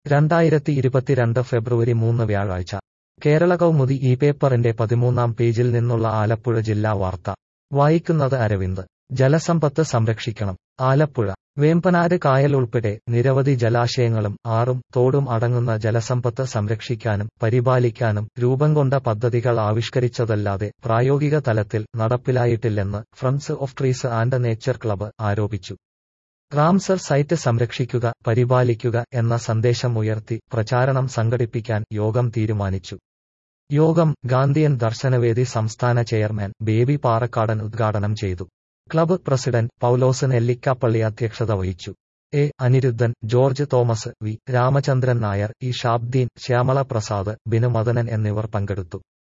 രണ്ടായിരത്തി ഇരുപത്തിരണ്ട് ഫെബ്രുവരി മൂന്ന് വ്യാഴാഴ്ച കേരള കൗമുദി ഈ പേപ്പറിന്റെ പതിമൂന്നാം പേജിൽ നിന്നുള്ള ആലപ്പുഴ ജില്ലാ വാർത്ത വായിക്കുന്നത് അരവിന്ദ് ജലസമ്പത്ത് സംരക്ഷിക്കണം ആലപ്പുഴ വേമ്പനാട് കായൽ ഉൾപ്പെടെ നിരവധി ജലാശയങ്ങളും ആറും തോടും അടങ്ങുന്ന ജലസമ്പത്ത് സംരക്ഷിക്കാനും പരിപാലിക്കാനും രൂപം കൊണ്ട പദ്ധതികൾ ആവിഷ്കരിച്ചതല്ലാതെ പ്രായോഗിക തലത്തിൽ നടപ്പിലായിട്ടില്ലെന്ന് friends of trees and nature club ആരോപിച്ചു റാംസർ സൈറ്റ് സംരക്ഷിക്കുക പരിപാലിക്കുക എന്ന സന്ദേശം ഉയർത്തി പ്രചാരണം സംഘടിപ്പിക്കാൻ യോഗം തീരുമാനിച്ചു യോഗം ഗാന്ധിയൻ ദർശനവേദി സംസ്ഥാന ചെയർമാൻ ബേബി പാറക്കാടൻ ഉദ്ഘാടനം ചെയ്തു ക്ലബ്ബ് പ്രസിഡന്റ് പൌലോസ് നെല്ലിക്കാപ്പള്ളി അധ്യക്ഷത വഹിച്ചു A Anirudhan George Thomas V Ramachandran Nair E Shabdeen Shyamala Prasad Binu Madanan എന്നിവർ പങ്കെടുത്തു